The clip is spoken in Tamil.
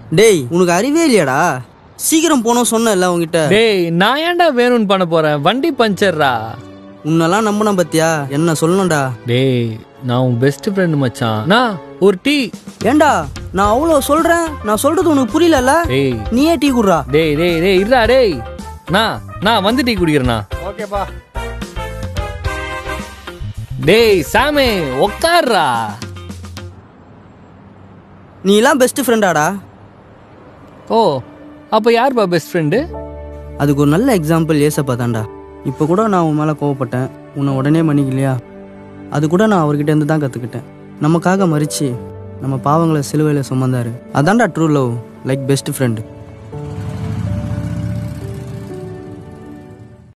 டேய் உனக்கு அறிவே இல்லையாடா சீக்கிரம் போனோம் சொன்னேன்ல உன்கிட்ட டேய் நான் ஏன்டா வேணும்னு பண்ண போறேன் வண்டி பஞ்சர்ரா உன்னெல்லாம் நம்பின பத்தியா என்ன சொல்லணும்டா டேய் நான் உன் பெஸ்ட் ஃப்ரெண்ட் மச்சான் நான் ஒரு டீ ஏன்டா நான் அவ்வளோ சொல்றேன் நான் சொல்றது உனக்கு புரியலல்ல டேய் நீயே டீ குடுறா டேய் டேய் டேய் இருடா டேய் நான் நான் வந்து டீ குடிக்கிறேண்ணா ஓகேப்பா டேய் சாமி உக்கார்றா நீ எல்லாம் பெஸ்ட் ஃப்ரெண்டாடா ஓ அப்ப யாருப்பா பெஸ்ட் ஃப்ரெண்டு அதுக்கு ஒரு நல்ல எக்ஸாம்பிள் ஏசப்பா தான்டா இப்போ கூட நான் உன் மேலே கோவப்பட்டேன் உன்னை உடனே மன்னிக்கலையா அது கூட நான் அவர்கிட்ட இருந்து தான் கற்றுக்கிட்டேன் நமக்காக மறிச்சு நம்ம பாவங்களை சிலுவையில் சுமந்தாரு அதான்டா true love like best friend